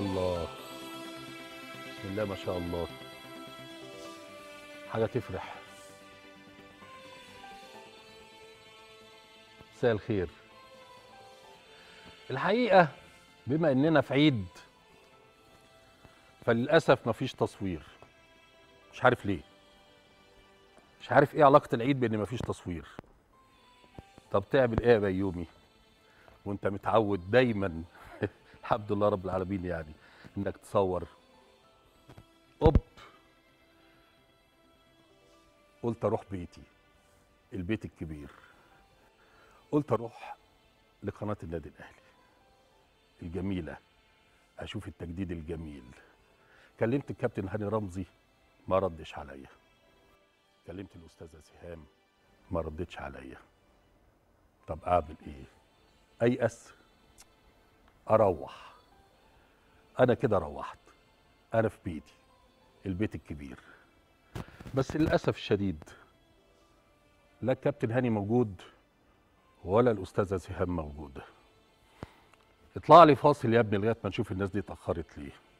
الله بسم الله ما شاء الله حاجه تفرح مساء الخير الحقيقه بما اننا في عيد فللاسف مفيش تصوير مش عارف ليه مش عارف ايه علاقه العيد بان مفيش تصوير طب تعمل ايه يا بيومي وانت متعود دايما الحمد لله رب العالمين يعني انك تصور اوب قلت اروح بيتي البيت الكبير قلت اروح لقناه النادي الاهلي الجميله اشوف التجديد الجميل كلمت الكابتن هاني رمزي ما ردش عليا كلمت الاستاذه سهام ما ردتش عليا طب اعمل ايه ايأس اروح انا كده روحت انا في بيتي البيت الكبير بس للاسف الشديد لا الكابتن هاني موجود ولا الاستاذه سهام موجوده اطلع لي فاصل يا ابني لغايه ما نشوف الناس دي اتاخرت ليه